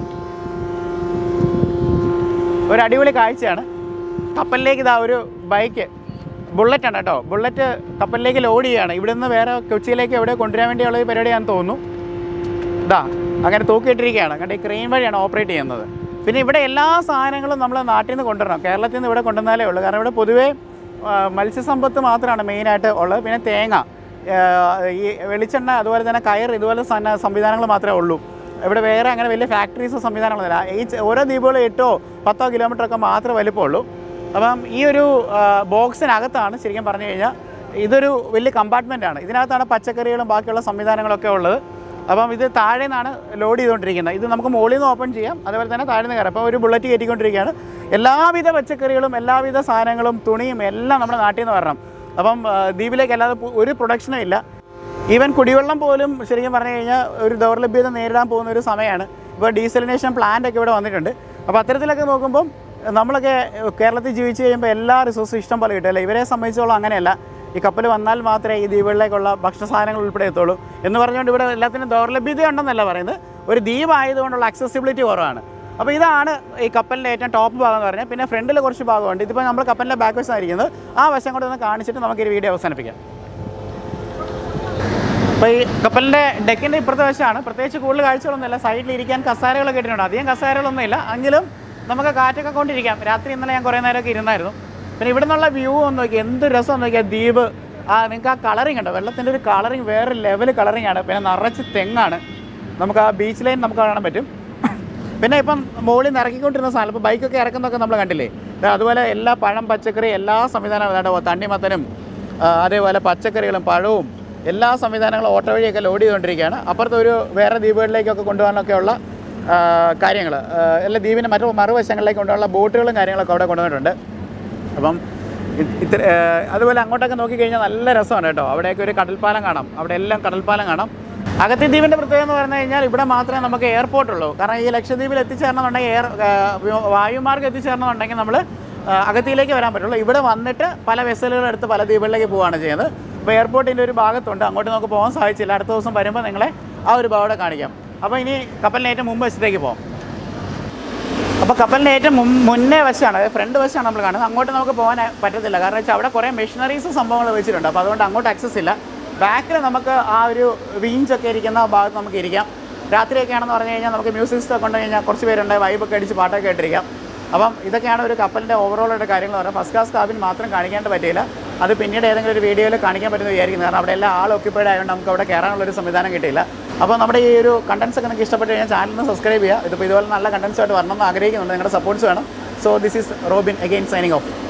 ഒരു അടിപൊളി കാഴ്ചയാണ് കപ്പലിലേക്ക് ഇതാ ഒരു ബൈക്ക് ബുള്ളറ്റ് ആണ് കേട്ടോ ബുള്ളറ്റ് കപ്പലിലേക്ക് ലോഡ് ചെയ്യുകയാണ് ഇവിടുന്ന് വേറെ കൊച്ചിയിലേക്ക് എവിടെ കൊണ്ടുവരാൻ വേണ്ടിയുള്ള ഒരു പരിപാടിയാണെന്ന് തോന്നുന്നു ഇതാ അങ്ങനെ തൂക്കിയിട്ടിരിക്കുകയാണ് കണ്ട് ഈ ക്രെയിൻ വഴിയാണ് ഓപ്പറേറ്റ് ചെയ്യുന്നത് പിന്നെ ഇവിടെ എല്ലാ സാധനങ്ങളും നമ്മൾ നാട്ടിൽ നിന്ന് കൊണ്ടുവരണം കേരളത്തിൽ നിന്ന് ഇവിടെ കൊണ്ടുവന്നാലേ ഉള്ളൂ കാരണം ഇവിടെ പൊതുവേ ആ, മത്സ്യസമ്പത്ത് മാത്രമാണ് മെയിനായിട്ട് ഉള്ളത് പിന്നെ തേങ്ങ ആ, ഈ വെളിച്ചെണ്ണ അതുപോലെ തന്നെ കയർ ഇതുപോലെ സന്ന സംവിധാനങ്ങൾ മാത്രമേ ഉള്ളൂ ഇവിടെ വേറെ അങ്ങനെ വലിയ ഫാക്ടറീസ് സംവിധാനങ്ങളൊന്നുമില്ല ഈ ചെ- ഓരോ ദ്വീപുകളും എട്ടോ പത്തോ കിലോമീറ്റർ ഒക്കെ മാത്രമേ വലിപ്പമുള്ളൂ അപ്പം ഈ ഒരു ആ, ബോക്സിനകത്താണ് ശരിക്കും പറഞ്ഞു കഴിഞ്ഞാൽ ഇതൊരു വലിയ കമ്പാർട്ട്മെൻ്റ് ആണ് ഇതിനകത്താണ് പച്ചക്കറികളും ബാക്കിയുള്ള സംവിധാനങ്ങളൊക്കെ ഉള്ളത് അപ്പം ഇത് താഴെ നിന്നാണ് ലോഡ് ചെയ്തുകൊണ്ടിരിക്കുന്നത് ഇത് നമുക്ക് മുകളിൽ നിന്ന് ഓപ്പൺ ചെയ്യാം അതുപോലെ തന്നെ താഴെ നിന്ന് കയറാം അപ്പോൾ ഒരു ബുള്ളറ്റ് കയറ്റിക്കൊണ്ടിരിക്കുകയാണ് എല്ലാവിധ പച്ചക്കറികളും എല്ലാവിധ സാധനങ്ങളും തുണിയും എല്ലാം നമ്മുടെ നാട്ടിൽ നിന്ന് വരണം അപ്പം ആ, ദ്വീപിലേക്ക് അല്ലാതെ പു- ഒരു പ്രൊഡക്ഷനും ഇല്ല ഈവൻ കുടിവെള്ളം പോലും ശരിക്കും പറഞ്ഞു കഴിഞ്ഞാൽ ഒരു ദൗർലഭ്യത നേരിടാൻ പോകുന്ന ഒരു സമയമാണ് ഇപ്പോൾ ഡീസലിനേഷൻ പ്ലാന്റ് ഒക്കെ ഇവിടെ വന്നിട്ടുണ്ട് അപ്പോൾ അത്തരത്തിലൊക്കെ നോക്കുമ്പം നമ്മളൊക്കെ കേരളത്തിൽ ജീവിച്ച് കഴിയുമ്പോൾ എല്ലാ റിസോഴ്സും ഇഷ്ടം പോലെ കിട്ടും അല്ലേ ഇവരെ സംബന്ധിച്ചോളം അങ്ങനെയല്ല ഈ കപ്പൽ വന്നാൽ മാത്രമേ ഈ ദ്വീപുകളിലേക്കുള്ള ഭക്ഷണ സാധനങ്ങൾ ഉൾപ്പെടെ എത്തുള്ളൂ എന്ന് പറഞ്ഞുകൊണ്ട് ഇവിടെ എല്ലാത്തിനും ദൗർലഭ്യത ഉണ്ടെന്നല്ല പറയുന്നത് ഒരു ദ്വീപ് ആയതുകൊണ്ടുള്ള അക്സസിബിലിറ്റി കുറവാണ് അപ്പോൾ ഇതാണ് ഈ കപ്പലിൻ്റെ ഏറ്റവും ടോപ്പ് ഭാഗം എന്ന് പറഞ്ഞാൽ പിന്നെ ഫ്രണ്ടിൽ കുറച്ച് ഭാഗമുണ്ട് ഇതിപ്പോൾ നമ്മൾ കപ്പലിൻ്റെ ബാക്ക് വശമായിരിക്കുന്നത് ആ വശം കൂടെ ഒന്ന് കാണിച്ചിട്ട് നമുക്ക് ഈ വീഡിയോ അവസാനിപ്പിക്കാം അപ്പോൾ ഈ കപ്പലിൻ്റെ ഡെക്കിൻ്റെ ഇപ്പുറത്തെ വശമാണ് പ്രത്യേകിച്ച് കൂടുതൽ കാഴ്ചകളൊന്നുമില്ല സൈഡിൽ ഇരിക്കാൻ കസാരകളൊക്കെ ഇട്ടിട്ടുണ്ട് അധികം കസാരകളൊന്നും ഇല്ല എങ്കിലും നമുക്ക് കാറ്റൊക്കെ കൊണ്ടിരിക്കാം രാത്രി ഇന്നലെ ഞാൻ കുറേ നേരമൊക്കെ ഇരുന്നായിരുന്നു പിന്നെ ഇവിടെ നിന്നുള്ള വ്യൂ ഒന്ന് നോക്കി എന്ത് രസം നോക്കിയാൽ ദ്വീപ് ആ നിങ്ങൾക്ക് ആ കളറിങ് ഉണ്ട് വെള്ളത്തിൻ്റെ ഒരു കളറിങ് വേറെ ലെവൽ കളറിങ് ആണ് പിന്നെ നിറച്ച് തെങ്ങാണ് നമുക്ക് ആ ബീച്ച് ലൈൻ നമുക്ക് കാണാൻ പറ്റും പിന്നെ ഇപ്പം മുകളിൽ നിന്ന് ഇറക്കിക്കൊണ്ടിരുന്ന സാധനം ഇപ്പോൾ ബൈക്കൊക്കെ ഇറക്കുന്നതൊക്കെ നമ്മൾ കണ്ടില്ലേ ദാ അതുപോലെ എല്ലാ പഴം പച്ചക്കറി എല്ലാ സംവിധാനവും വേണ്ട തണ്ണിമത്തനും ആ, അതേപോലെ പച്ചക്കറികളും പഴവും എല്ലാ സംവിധാനങ്ങളും ഓട്ടോ വഴിയൊക്കെ ലോഡ് ചെയ്തുകൊണ്ടിരിക്കുകയാണ് അപ്പുറത്ത് ഒരു വേറെ ദ്വീപുകളിലേക്കൊക്കെ കൊണ്ടുപോകാനൊക്കെയുള്ള കാര്യങ്ങൾ എല്ലാ ദ്വീപിൻ്റെ മറ്റു മറുവശങ്ങളിലേക്ക് കൊണ്ടുപോകാനുള്ള ബോട്ടുകളും കാര്യങ്ങളൊക്കെ അവിടെ കൊണ്ടുവന്നിട്ടുണ്ട് അപ്പം ഇത് ഇത്ര ഏഹ് അതുപോലെ അങ്ങോട്ടൊക്കെ നോക്കിക്കഴിഞ്ഞാൽ നല്ല രസമാണ് കേട്ടോ അവിടെയൊക്കെ ഒരു കടൽപ്പാലം കാണാം അവിടെ എല്ലാം കടൽപ്പാലം കാണാം അഗത്തി ദ്വീപിൻ്റെ പ്രത്യേകത എന്ന് പറഞ്ഞു കഴിഞ്ഞാൽ ഇവിടെ മാത്രമേ നമുക്ക് എയർപോർട്ട് ഉള്ളൂ കാരണം ഈ ലക്ഷദ്വീപിൽ എത്തിച്ചേരണമെന്നുണ്ടെങ്കിൽ എയർ ഏഹ് വായുമാർഗ്ഗം എത്തിച്ചേരണമെന്നുണ്ടെങ്കിൽ നമ്മൾ അഗത്തിയിലേക്ക് വരാൻ പറ്റുള്ളൂ ഇവിടെ വന്നിട്ട് പല വെസലുകൾ എടുത്ത് പല ദ്വീപുകളിലേക്ക് പോവുകയാണ് ചെയ്യുന്നത് അപ്പോൾ എയർപോർട്ടിൻ്റെ ഒരു ഭാഗത്തുണ്ട് അങ്ങോട്ട് നമുക്ക് പോകാൻ സാധിച്ചില്ല അടുത്ത ദിവസം വരുമ്പോൾ നിങ്ങളെ ആ ഒരു ഭാഗം കാണിക്കാം അപ്പോൾ ഇനി കപ്പലിനേറ്റം മുമ്പ് വശത്തേക്ക് പോകാം അപ്പോൾ കപ്പലിൻ്റെ ഏറ്റവും മുൻ- മുന്നേ വശമാണ് അതായത് ഫ്രണ്ട് വശമാണ് നമ്മൾ കാണുന്നത് അങ്ങോട്ട് നമുക്ക് പോകാൻ പറ്റത്തില്ല കാരണം വെച്ചാൽ അവിടെ കുറേ മെഷീനറീസ് സംഭവങ്ങൾ വെച്ചിട്ടുണ്ട് അപ്പോൾ അതുകൊണ്ട് അങ്ങോട്ട് ആക്സസ് ഇല്ല ബാക്കിൽ നമുക്ക് ആ ഒരു വീഞ്ചൊക്കെ ഇരിക്കുന്ന ഭാഗത്ത് നമുക്ക് ഇരിക്കാം രാത്രിയൊക്കെ ആണെന്ന് പറഞ്ഞു കഴിഞ്ഞാൽ നമുക്ക് മ്യൂസിക് സിസ്റ്റം കൊണ്ട് കഴിഞ്ഞാൽ കുറച്ച് പേരുണ്ട് വൈബൊക്കെ അടിച്ച് പാട്ടൊക്കെ കേട്ടിരിക്കാം അപ്പം ഇതൊക്കെയാണ് ഒരു കപ്പലിൻ്റെ ഓവറോളുടെ കാര്യങ്ങൾ പറയുന്നത് ഫസ്റ്റ് ക്ലാസ് കാബിൻ മാത്രം കാണിക്കേണ്ട പറ്റിയില്ല അത് പിന്നീട് ഏതെങ്കിലും ഒരു വീഡിയോയിൽ കാണിക്കാൻ പറ്റുമെന്ന് വിചാരിക്കുന്നത് കാരണം അവിടെ എല്ലാം ആൾ ഓക്യുപ്പൈഡ് ആയതുകൊണ്ട് നമുക്ക് അവിടെ കയറാനുള്ളൊരു സംവിധാനം കിട്ടിയില്ല അപ്പോൾ നമ്മുടെ ഈ ഒരു കണ്ടൻസ് ഒക്കെ നിങ്ങൾക്ക് ഇഷ്ടപ്പെട്ട് കഴിഞ്ഞാൽ ചാനലിന് സബ്സ്ക്രൈബ് ചെയ്യുക ഇതിപ്പോൾ ഇതുപോലെ നല്ല കണ്ടൻസ് ആയിട്ട് വരണമെന്ന് ആഗ്രഹിക്കുന്നുണ്ട് നിങ്ങളുടെ സപ്പോർട്ട്സ് വേണം so this is Robin again signing of